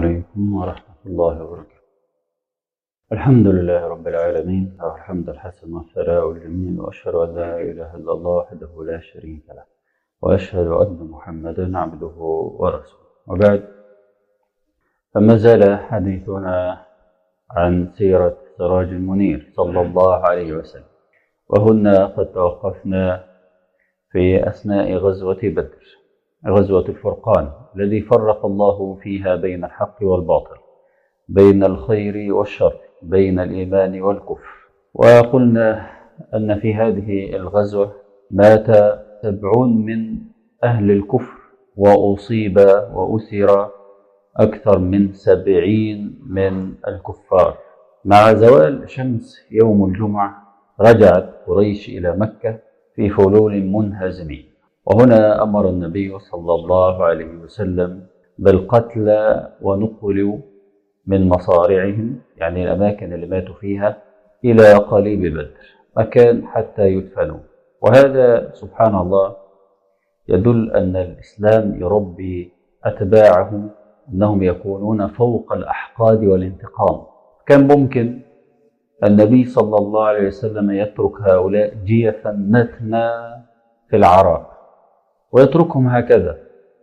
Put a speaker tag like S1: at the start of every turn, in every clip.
S1: عليكم ورحمة الله وبركاته الحمد لله رب العالمين له الحمد الحسن والثناء الجميل وأشهد أن لا إله إلا الله وحده لا شريك له وأشهد أن محمدا عبده ورسوله وبعد فما زال حديثنا عن سيرة سراج المنير صلى الله عليه وسلم وهنا قد توقفنا في أثناء غزوة بدر غزوة الفرقان الذي فرق الله فيها بين الحق والباطل بين الخير والشر بين الإيمان والكفر وقلنا أن في هذه الغزوة مات سبعون من أهل الكفر وأصيب وأسر أكثر من سبعين من الكفار مع زوال شمس يوم الجمعة رجعت قريش إلى مكة في فلول منهزمين وهنا أمر النبي صلى الله عليه وسلم بالقتلى ونقلوا من مصارعهم يعني الأماكن اللي ماتوا فيها إلى قليب بدر مكان حتى يدفنوا وهذا سبحان الله يدل أن الإسلام يربي أتباعه أنهم يكونون فوق الأحقاد والانتقام كان ممكن النبي صلى الله عليه وسلم يترك هؤلاء جيفا نتنا في العراء ويتركهم هكذا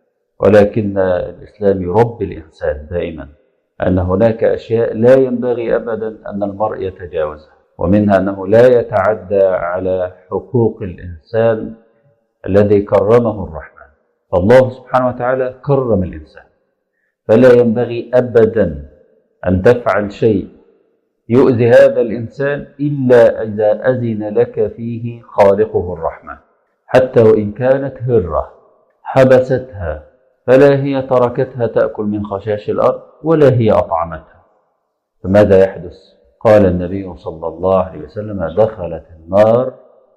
S1: ولكن الإسلام يربي الإنسان دائما أن هناك أشياء لا ينبغي أبدا أن المرء يتجاوزها ومنها أنه لا يتعدى على حقوق الإنسان الذي كرمه الرحمن فالله سبحانه وتعالى كرم الإنسان فلا ينبغي أبدا أن تفعل شيء يؤذي هذا الإنسان إلا إذا أذن لك فيه خالقه الرحمن حتى وإن كانت هرة حبستها فلا هي تركتها تأكل من خشاش الأرض ولا هي أطعمتها فماذا يحدث؟ قال النبي صلى الله عليه وسلم دخلت النار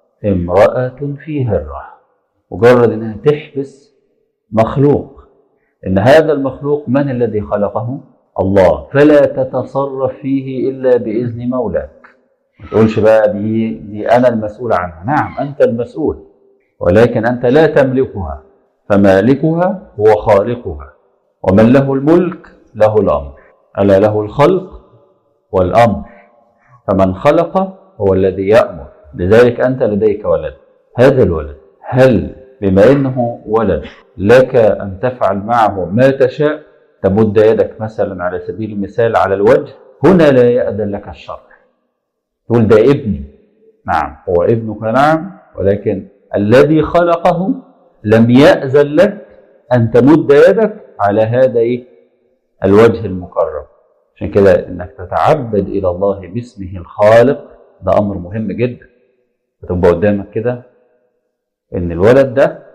S1: امرأة في هرة مجرد أنها تحبس مخلوق إن هذا المخلوق من الذي خلقه؟ الله فلا تتصرف فيه إلا بإذن مولاك ما تقولش بقى دي, دي أنا المسؤول عنها نعم أنت المسؤول ولكن أنت لا تملكها فمالكها هو خالقها ومن له الملك له الأمر ألا له الخلق والأمر فمن خلق هو الذي يأمر لذلك أنت لديك ولد هذا الولد هل بما إنه ولد لك أن تفعل معه ما تشاء تمد يدك مثلا على سبيل المثال على الوجه هنا لا يأذن لك الشرع تقول ده ابني نعم هو ابنك نعم ولكن الذي خلقه لم يأذن لك أن تمد يدك على هذا إيه؟ الوجه المكرم عشان كده إنك تتعبد إلى الله باسمه الخالق ده أمر مهم جدا فتبقى قدامك كده إن الولد ده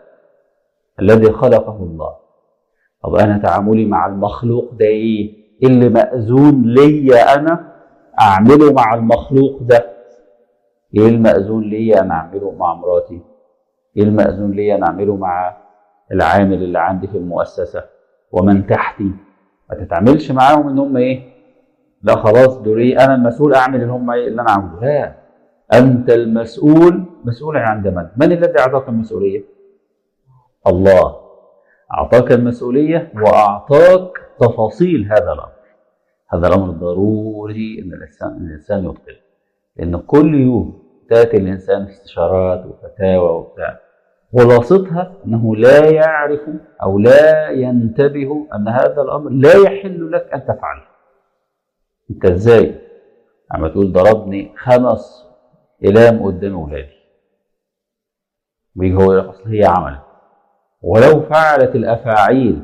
S1: الذي خلقه الله طب أنا تعاملي مع المخلوق ده إيه؟ إيه اللي مأذون ليا أنا أعمله مع المخلوق ده؟ إيه المأذون ليا أنا أعمله مع مراتي؟ ايه المأذون لي انا اعمله مع العامل اللي عندي في المؤسسه ومن تحتي ما تتعاملش معاهم ان هم ايه لا خلاص دول ايه انا المسؤول اعمل اللي هم ايه اللي انا عاوزه لا انت المسؤول مسؤول عند من من الذي اعطاك المسؤوليه الله اعطاك المسؤوليه واعطاك تفاصيل هذا الامر هذا الامر ضروري ان الانسان الانسان يتقنه لان كل يوم تاتي الانسان استشارات وفتاوى وبتاع خلاصتها انه لا يعرف او لا ينتبه ان هذا الامر لا يحل لك ان تفعله انت ازاي عم تقول ضربني خمس إلام قدام اولادي ويجي هو يقول اصل هي عملت ولو فعلت الافاعيل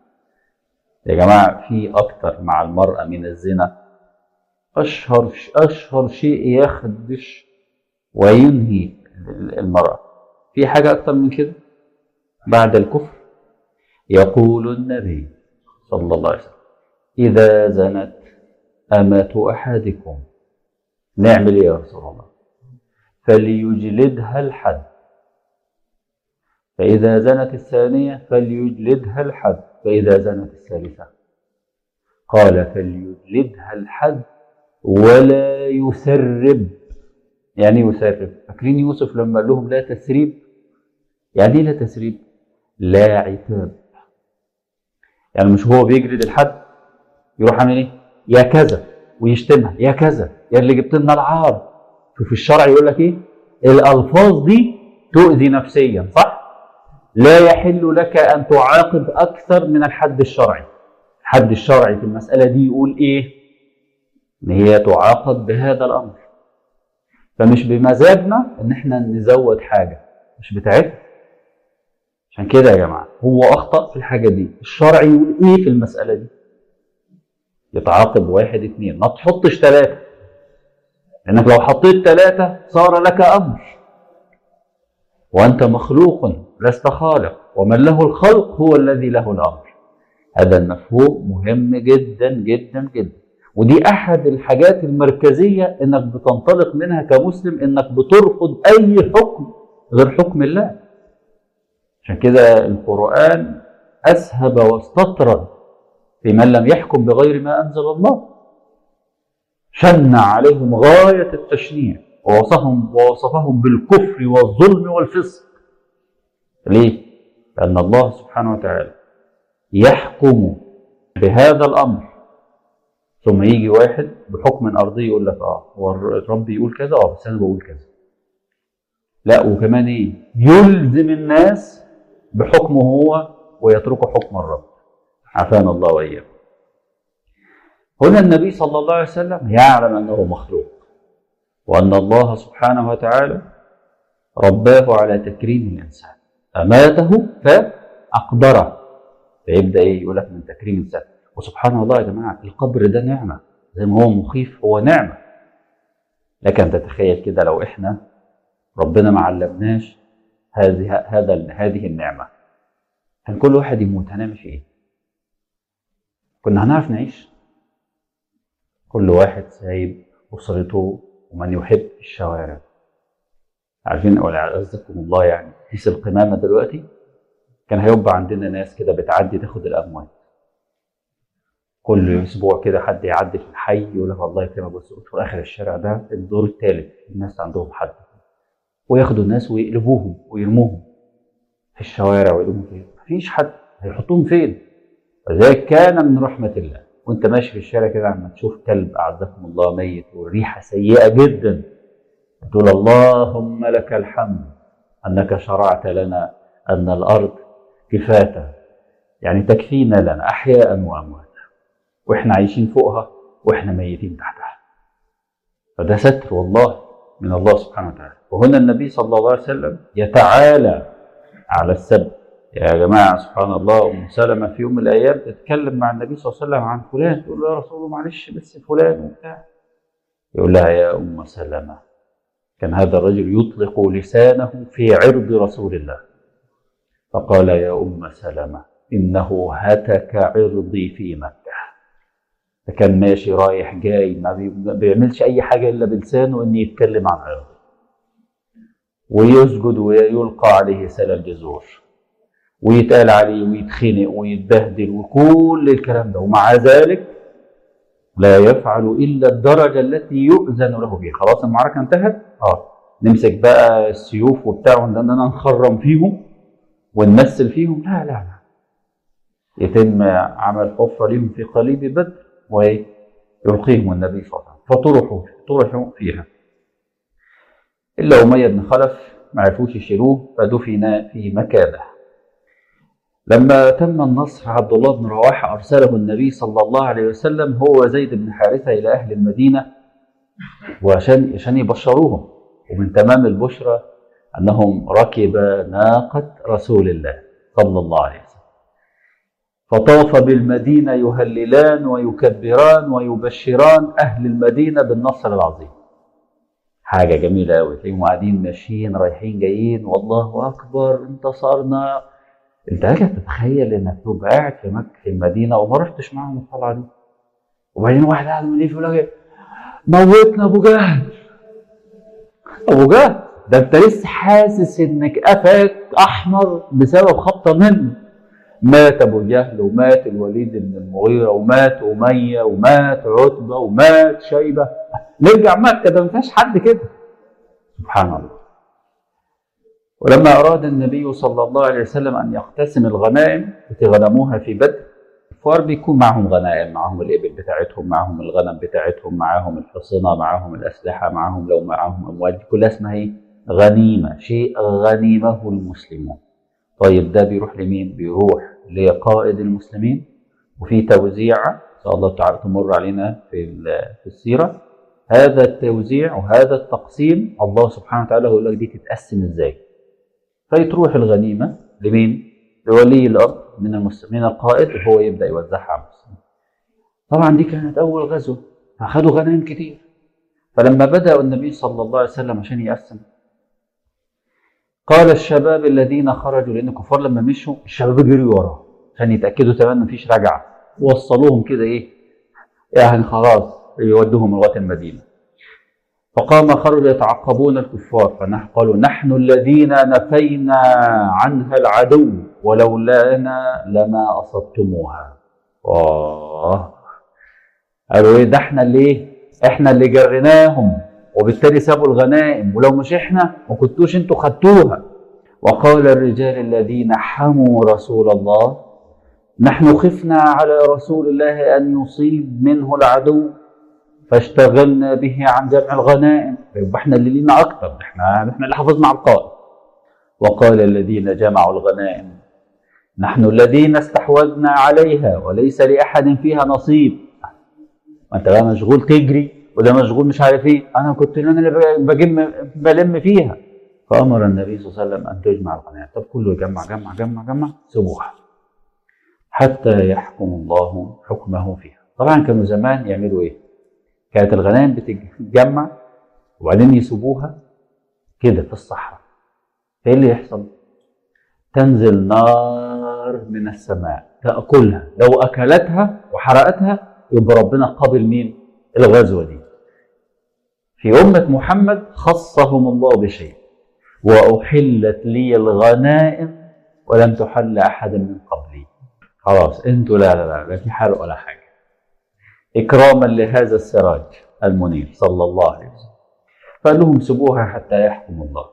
S1: يا جماعه في اكتر مع المراه من الزنا اشهر اشهر شيء يخدش وينهي المراه في حاجة أكتر من كده بعد الكفر يقول النبي صلى الله عليه وسلم إذا زنت أمة أحدكم نعمل إيه يا رسول الله فليجلدها الحد فإذا زنت الثانية فليجلدها الحد فإذا زنت الثالثة قال فليجلدها الحد ولا يسرب يعني يسرب فاكرين يوسف لما قال لهم لا تسريب يعني ايه لا تسريب لا عتاب يعني مش هو بيجلد الحد يروح عامل ايه يا كذا ويشتمها يا كذا يا اللي جبت لنا العار شوف الشرع يقول لك ايه الالفاظ دي تؤذي نفسيا صح لا يحل لك ان تعاقب اكثر من الحد الشرعي الحد الشرعي في المساله دي يقول ايه ان هي تعاقب بهذا الامر فمش بمزاجنا ان احنا نزود حاجه مش بتاعتنا عشان كده يا جماعه هو اخطا في الحاجه دي الشرع يقول ايه في المساله دي يتعاقب واحد اثنين ما تحطش ثلاثه لانك لو حطيت ثلاثه صار لك امر وانت مخلوق لست خالق ومن له الخلق هو الذي له الامر هذا المفهوم مهم جدا جدا جدا ودي احد الحاجات المركزيه انك بتنطلق منها كمسلم انك بترفض اي حكم غير حكم الله عشان كده القران اسهب واستطرد في من لم يحكم بغير ما انزل الله شن عليهم غايه التشنيع ووصفهم ووصفهم بالكفر والظلم والفسق ليه لان الله سبحانه وتعالى يحكم بهذا الامر ثم يجي واحد بحكم ارضي يقول لك اه هو الرب يقول كذا اه بس انا بقول كذا لا وكمان ايه يلزم الناس بحكمه هو ويتركوا حكم الرب عافانا الله واياكم هنا النبي صلى الله عليه وسلم يعلم انه مخلوق وان الله سبحانه وتعالى رباه على تكريم الانسان اماته فاقدره فيبدا ايه يقول لك من تكريم الانسان وسبحان الله يا جماعه القبر ده نعمه زي ما هو مخيف هو نعمه لك ان تتخيل كده لو احنا ربنا ما علمناش هذه هذا هذه النعمه كان كل واحد يموت هنعمل في ايه؟ كنا هنعرف نعيش كل واحد سايب اسرته ومن يحب في الشوارع عارفين عزكم الله يعني كيس القمامه دلوقتي كان هيبقى عندنا ناس كده بتعدي تاخد الاموال كل اسبوع كده حد يعدي في الحي يقول لك الله يكرمك بص في اخر الشارع ده الدور الثالث الناس عندهم حد وياخدوا الناس ويقلبوهم ويرموهم في الشوارع ويقلبوهم فين مفيش حد هيحطوهم فين وذلك كان من رحمه الله وانت ماشي في الشارع كده عم تشوف كلب اعزكم الله ميت والريحه سيئه جدا تقول اللهم لك الحمد انك شرعت لنا ان الارض كفاته يعني تكفينا لنا احياء وامواتا واحنا عايشين فوقها واحنا ميتين تحتها فده ستر والله من الله سبحانه وتعالى وهنا النبي صلى الله عليه وسلم يتعالى على السب يا جماعة سبحان الله أم سلمة في يوم من الأيام تتكلم مع النبي صلى الله عليه وسلم عن فلان تقول له يا رسول الله معلش بس فلان وبتاع يقول لها يا أم سلمة كان هذا الرجل يطلق لسانه في عرض رسول الله فقال يا أم سلمة إنه هتك عرضي في مكة فكان ماشي رايح جاي ما بيعملش أي حاجة إلا بلسانه إن يتكلم عن عرضه ويسجد ويلقى عليه سل الجزور ويتقال عليه ويتخنق ويتبهدل وكل الكلام ده ومع ذلك لا يفعل الا الدرجه التي يؤذن له بها خلاص المعركه انتهت اه نمسك بقى السيوف وبتاع واننا نخرم فيهم ونمثل فيهم لا لا لا يتم عمل حفره لهم في قليب بدر ويلقيهم النبي صلى الله عليه وسلم فطرحوا طرحوا فيها الا اميه بن خلف ما عرفوش يشيلوه فدفن في مكانه لما تم النصر عبد الله بن رواحه ارسله النبي صلى الله عليه وسلم هو وزيد بن حارثه الى اهل المدينه وعشان عشان يبشروهم ومن تمام البشرى انهم ركب ناقه رسول الله صلى الله عليه وسلم فطاف بالمدينه يهللان ويكبران ويبشران اهل المدينه بالنصر العظيم حاجه جميله قوي تلاقيهم قاعدين ماشيين رايحين جايين والله اكبر انتصرنا انت لك تتخيل انك تبقى قاعد في مكه في المدينه وما رحتش معاهم الطلعه دي وبعدين واحد قاعد من يقول لك موتنا ابو جهل ابو جهل ده انت لسه حاسس انك قفاك احمر بسبب خبطه منه مات ابو جهل ومات الوليد بن المغيره ومات اميه ومات عتبه ومات شيبه نرجع مكه ده ما فيهاش حد كده سبحان الله ولما أراد النبي صلى الله عليه وسلم أن يقتسم الغنائم التي غنموها في بدر الكفار بيكون معهم غنائم معهم الإبل بتاعتهم معهم الغنم بتاعتهم معهم الحصنة معهم الأسلحة معهم لو معهم أموال دي كلها اسمها إيه؟ غنيمة شيء غنيمه المسلمون طيب ده بيروح لمين؟ بيروح لقائد المسلمين وفي توزيع إن شاء الله تعالى تمر علينا في ال- في السيرة هذا التوزيع وهذا التقسيم الله سبحانه وتعالى يقول لك دي تتقسم ازاي فيتروح الغنيمة لمين؟ لولي الأمر من المسلمين القائد وهو يبدأ يوزعها على المسلمين طبعا دي كانت أول غزوة فأخذوا غنائم كتير فلما بدأ النبي صلى الله عليه وسلم عشان يقسم قال الشباب الذين خرجوا لأن الكفار لما مشوا الشباب جريوا وراه عشان يتأكدوا تماما مفيش رجعة وصلوهم كده إيه يعني خلاص يودوهم لغاية المدينة فقام خرج يتعقبون الكفار فنحن قالوا نحن الذين نفينا عنها العدو ولولانا لما أصبتموها آه قالوا إيه ده احنا اللي إيه؟ احنا اللي جريناهم وبالتالي سابوا الغنائم ولو مش احنا ما كنتوش انتوا خدتوها وقال الرجال الذين حموا رسول الله نحن خفنا على رسول الله ان يصيب منه العدو فاشتغلنا به عن جمع الغنائم يبقى احنا اللي لينا اكتر احنا احنا اللي حافظنا على القائد وقال الذين جمعوا الغنائم نحن الذين استحوذنا عليها وليس لاحد فيها نصيب ما انت بقى مشغول تجري وده مشغول مش عارف ايه انا كنت انا اللي بجم بلم فيها فامر النبي صلى الله عليه وسلم ان تجمع الغنائم طب كله يجمع جمع جمع جمع سيبوها حتى يحكم الله حكمه فيها طبعا كانوا زمان يعملوا ايه كانت الغنائم بتتجمع وبعدين يسيبوها كده في الصحراء ايه اللي يحصل تنزل نار من السماء تاكلها لو اكلتها وحرقتها يبقى ربنا قابل مين الغزوه دي في امه محمد خصهم الله بشيء واحلت لي الغنائم ولم تحل احد من قبلي خلاص انتوا لا لا لا لا في حرق ولا حاجه إكراما لهذا السراج المنير صلى الله عليه وسلم فقال لهم سيبوها حتى يحكم الله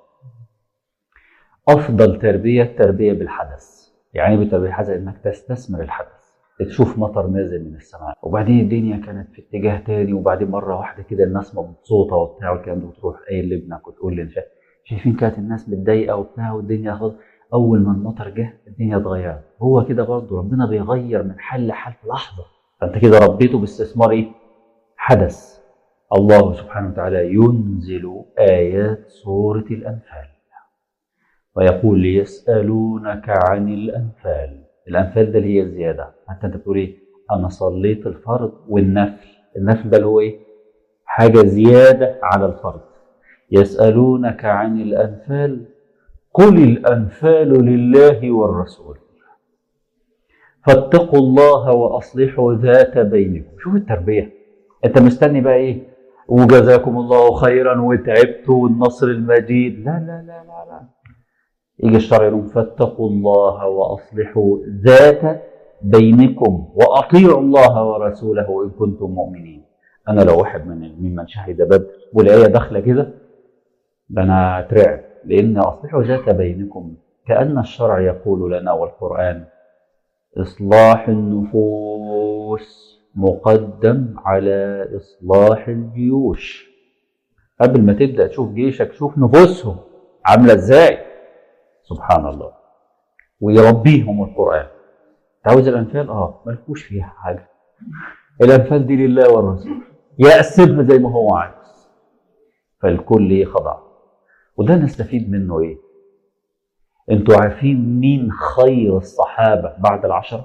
S1: أفضل تربية التربية بالحدث يعني إيه بتربية الحدث إنك تستثمر الحدث تشوف مطر نازل من السماء وبعدين الدنيا كانت في اتجاه تاني وبعدين مرة واحدة كده الناس مبسوطة وبتاع والكلام ده وتروح قايل لابنك وتقول لي شايفين كانت الناس متضايقة وبتاع والدنيا خلاص أول ما المطر جه الدنيا اتغيرت هو كده برضه ربنا بيغير من حال لحال في لحظة فانت كده ربيته باستثمار ايه؟ حدث الله سبحانه وتعالى ينزل ايات سوره الانفال ويقول يسالونك عن الانفال الانفال ده اللي هي الزياده حتى انت بتقول ايه؟ انا صليت الفرض والنفل النفل ده اللي هو ايه؟ حاجه زياده على الفرض يسالونك عن الانفال قل الانفال لله والرسول فاتقوا الله واصلحوا ذات بينكم شوف التربيه انت مستني بقى ايه وجزاكم الله خيرا وتعبتوا والنصر المجيد لا لا لا لا لا يجي الشرع يقول فاتقوا الله واصلحوا ذات بينكم واطيعوا الله ورسوله ان كنتم مؤمنين انا لو واحد من ممن شهد بدر والايه داخله كده ده انا اترعب لان اصلحوا ذات بينكم كان الشرع يقول لنا والقران إصلاح النفوس مقدم على إصلاح الجيوش قبل ما تبدأ تشوف جيشك شوف نفوسهم عاملة إزاي سبحان الله ويربيهم القرآن تعوز الأنفال آه ملكوش فيها حاجة الأنفال دي لله والرسول يقسمها زي ما هو عايز فالكل يخضع وده نستفيد منه إيه انتوا عارفين مين خير الصحابة بعد العشرة؟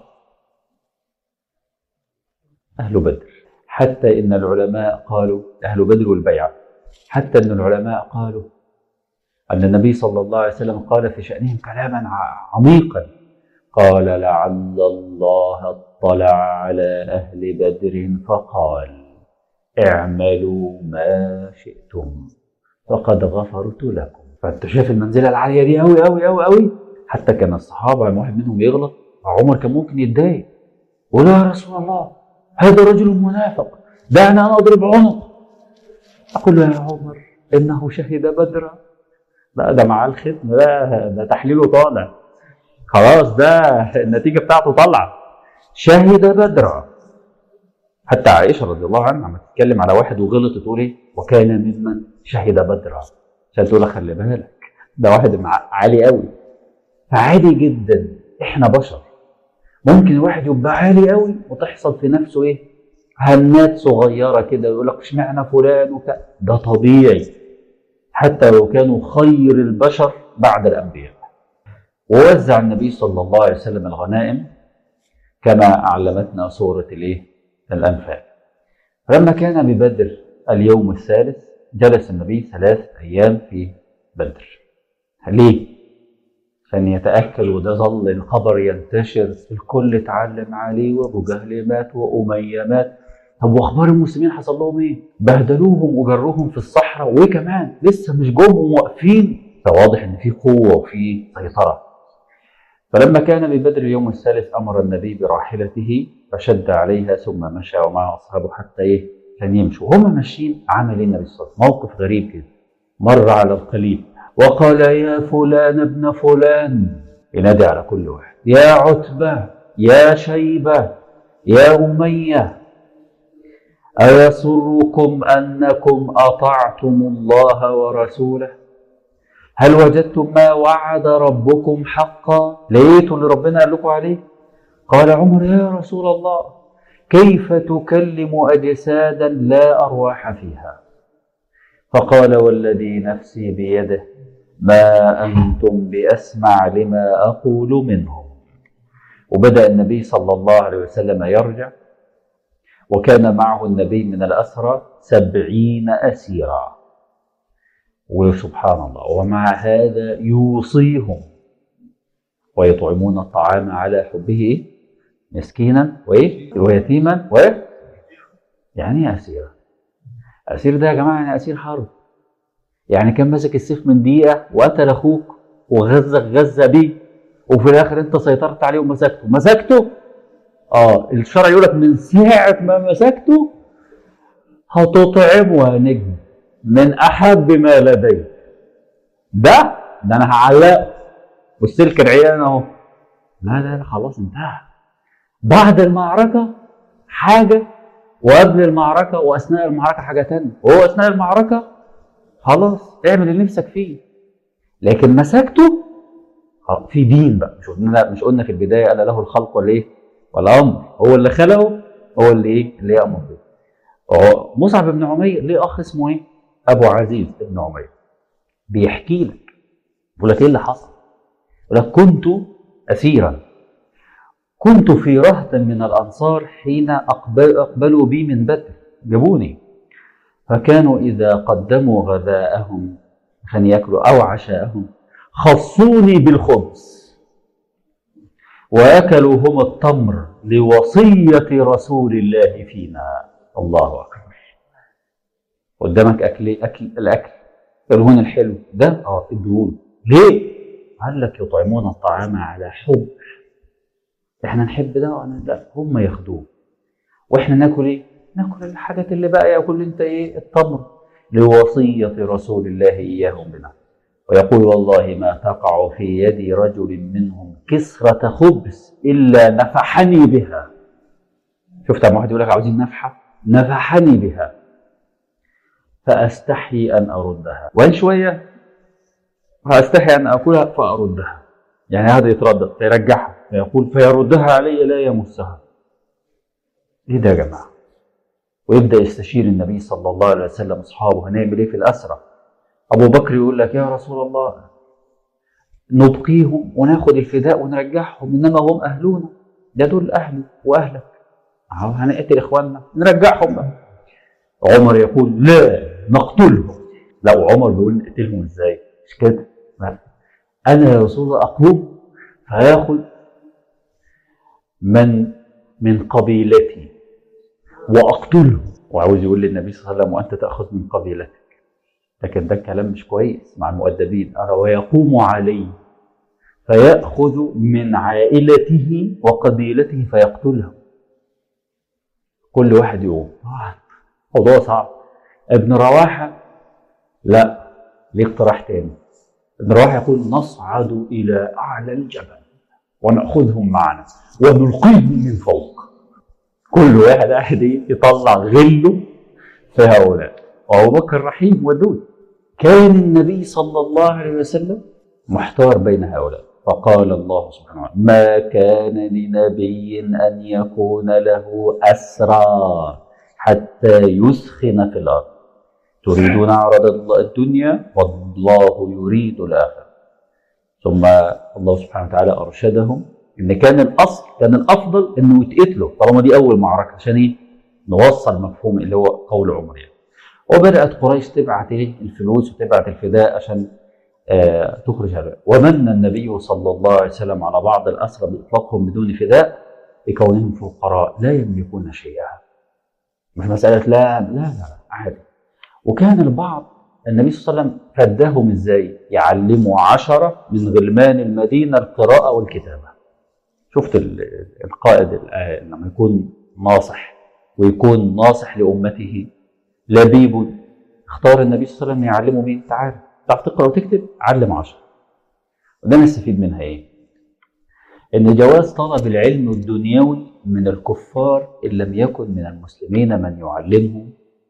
S1: أهل بدر حتى إن العلماء قالوا أهل بدر والبيعة حتى إن العلماء قالوا أن النبي صلى الله عليه وسلم قال في شأنهم كلاما عميقا قال لعل الله اطلع على أهل بدر فقال اعملوا ما شئتم فقد غفرت لكم فانت شايف المنزله العاليه دي قوي قوي قوي قوي حتى كان الصحابه لما واحد منهم يغلط عمر كان ممكن يتضايق يقول يا رسول الله هذا رجل منافق دعنا انا اضرب عنق اقول له يا عمر انه شهد بدرا لا ده معاه الختم ده ده تحليله طالع خلاص ده النتيجه بتاعته طالعه شهد بدرا حتى عائشه رضي الله عنها لما تتكلم على واحد وغلط تقول ايه وكان ممن شهد بدرا عشان تقول لك خلي بالك ده واحد مع عالي قوي فعادي جدا احنا بشر ممكن الواحد يبقى عالي قوي وتحصل في نفسه ايه هنات صغيره كده يقول لك اشمعنى فلان وك... ده طبيعي حتى لو كانوا خير البشر بعد الانبياء ووزع النبي صلى الله عليه وسلم الغنائم كما اعلمتنا سوره الايه الانفال فلما كان ببدر اليوم الثالث جلس النبي ثلاث ايام في بدر ليه عشان يتأكد وده ظل الخبر ينتشر الكل اتعلم عليه وابو جهل مات وأمية مات طب واخبار المسلمين حصل لهم ايه؟ بهدلوهم وجروهم في الصحراء وكمان لسه مش جم واقفين فواضح ان في قوه وفي سيطره. فلما كان ببدر اليوم الثالث امر النبي براحلته فشد عليها ثم مشى ومعه اصحابه حتى ايه؟ كان يمشوا وهم ماشيين عمل ايه النبي صلى الله عليه وسلم؟ موقف غريب كده مر على القليب وقال يا فلان ابن فلان ينادي على كل واحد يا عتبة يا شيبة يا أمية أيسركم أنكم أطعتم الله ورسوله هل وجدتم ما وعد ربكم حقا لقيتوا اللي ربنا قال لكم عليه قال عمر يا رسول الله كيف تكلم أجسادا لا أرواح فيها فقال والذي نفسي بيده ما أنتم بأسمع لما أقول منهم وبدأ النبي صلى الله عليه وسلم يرجع وكان معه النبي من الأسرى سبعين أسيرا وسبحان الله ومع هذا يوصيهم ويطعمون الطعام على حبه مسكينا وإيه ويتيما و يعني إيه أسيرا أسير ده يا جماعة يعني أسير حرب يعني كان ماسك السيف من دقيقة وقتل أخوك وغزك غزة بيه وفي الآخر أنت سيطرت عليه ومسكته مسكته اه الشرع يقول لك من ساعة ما مسكته هتطعمه يا نجم من أحب ما لديك ده ده أنا هعلقه والسلك العيان أهو لا لا لا خلاص انتهى بعد المعركة حاجة وقبل المعركة وأثناء المعركة حاجة تانية وهو أثناء المعركة خلاص اعمل اللي نفسك فيه لكن مسكته في دين بقى مش قلنا مش قلنا في البدايه قال له الخلق ولا ايه؟ والامر هو اللي خلقه هو اللي ايه؟ اللي يامر به. مصعب بن عمير ليه اخ اسمه ايه؟ ابو عزيز بن عمير. بيحكي لك بيقول لك ايه اللي حصل؟ يقول لك كنت اسيرا كنت في رهط من الانصار حين أقبل اقبلوا بي من بدر جابوني فكانوا إذا قدموا غذاءهم عشان ياكلوا أو عشاءهم خصوني بالخبز وأكلوا هم التمر لوصية رسول الله فينا الله أكبر قدامك أكل أكل الأكل الهون الحلو ده اه ادهون ليه؟ قال لك يطعمون الطعام على حب احنا نحب ده وانا لا هم ياخدوه واحنا ناكل ايه؟ ناكل الحاجات اللي بقى ياكل انت ايه التمر لوصية رسول الله إياهم بنا ويقول والله ما تقع في يد رجل منهم كسرة خبز إلا نفحني بها شفت عم واحد يقول لك عاوزين نفحة نفحني بها فأستحي أن أردها وإن شوية فأستحي أن أكلها فأردها يعني هذا يتردد فيرجعها فيقول فيردها علي لا يمسها ايه ده يا جماعه ويبدا يستشير النبي صلى الله عليه وسلم اصحابه هنعمل ايه في الاسرى ابو بكر يقول لك يا رسول الله نبقيهم وناخد الفداء ونرجعهم انما هم اهلنا ده دول اهلي واهلك اهو هنقتل اخواننا نرجعهم بقى عمر يقول لا نقتلهم لا عمر بيقول نقتلهم ازاي مش كده لا. انا يا رسول الله اقوم فياخد من من قبيلتي واقتله وعاوز يقول للنبي صلى الله عليه وسلم وانت تاخذ من قبيلتك لكن ده كلام مش كويس مع المؤدبين أرى ويقوم عليه فيأخذ من عائلته وقبيلته فيقتلهم كل واحد يقوم موضوع صعب ابن رواحة لا ليه اقتراح تاني ابن رواحة يقول نصعد إلى أعلى الجبل ونأخذهم معنا ونلقيهم من فوق كل واحد قاعد يطلع غله في هؤلاء وابو بكر رحيم ودود كان النبي صلى الله عليه وسلم محتار بين هؤلاء فقال الله سبحانه وتعالى ما كان لنبي ان يكون له اسرى حتى يسخن في الارض تريدون عرض الدنيا والله يريد الاخره ثم الله سبحانه وتعالى ارشدهم ان كان الاصل كان الافضل انه يتقتلوا طالما دي اول معركه عشان ايه؟ نوصل مفهوم اللي هو قول عمر يعني. وبدات قريش تبعت ايه الفلوس وتبعت الفداء عشان آه تخرج هؤلاء ومن النبي صلى الله عليه وسلم على بعض الاسرى باطلاقهم بدون فداء لكونهم فقراء لا يملكون شيئا مش مساله لا لا لا عادي وكان البعض النبي صلى الله عليه وسلم فداهم ازاي؟ يعلموا عشرة من غلمان المدينة القراءة والكتابة. شفت القائد لما يكون ناصح ويكون ناصح لأمته لبيب اختار النبي صلى الله عليه وسلم يعلمه مين؟ تعال تعرف تقرا وتكتب علم عشرة. وده نستفيد منها ايه؟ ان جواز طلب العلم الدنيوي من الكفار ان لم يكن من المسلمين من يعلمهم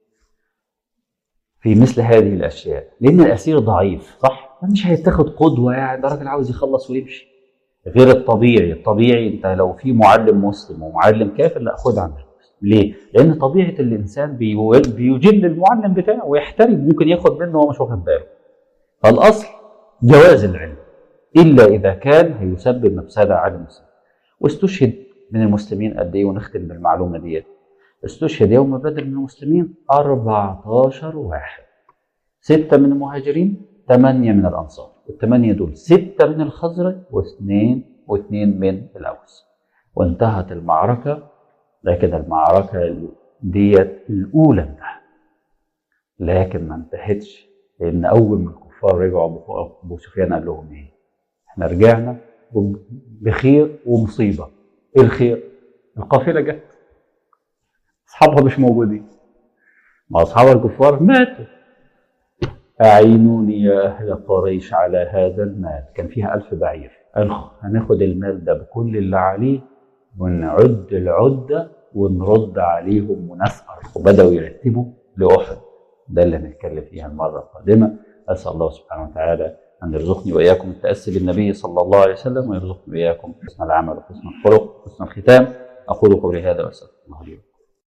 S1: في مثل هذه الاشياء لان الاسير ضعيف صح مش هيتاخد قدوه يعني ده راجل عاوز يخلص ويمشي غير الطبيعي الطبيعي انت لو في معلم مسلم ومعلم كافر لا خد عنه ليه؟ لان طبيعه الانسان بيجل المعلم بتاعه ويحترم ممكن ياخد منه وهو مش واخد باله فالاصل جواز العلم الا اذا كان هيسبب مفسده على المسلم واستشهد من المسلمين قد ايه ونختم بالمعلومه ديت استشهد يوم بدر من المسلمين 14 واحد ستة من المهاجرين ثمانية من الأنصار والثمانية دول ستة من الخزرج واثنين واثنين من الأوس وانتهت المعركة لكن المعركة ديت الأولى انتهت لكن ما انتهتش لأن أول ما الكفار رجعوا أبو سفيان قال لهم إيه؟ إحنا رجعنا بخير ومصيبة إيه الخير؟ القافلة جت اصحابها مش موجودين ما اصحاب الكفار ماتوا اعينوني يا اهل قريش على هذا المال كان فيها ألف بعير قال هناخد المال ده بكل اللي عليه ونعد العدة ونرد عليهم ونسأر وبدأوا يرتبوا لأحد ده اللي هنتكلم فيها المرة القادمة أسأل الله سبحانه وتعالى أن يرزقني وإياكم التأسي بالنبي صلى الله عليه وسلم ويرزقني وإياكم حسن العمل وحسن الخلق وحسن الختام أقول قولي هذا وأستغفر الله لي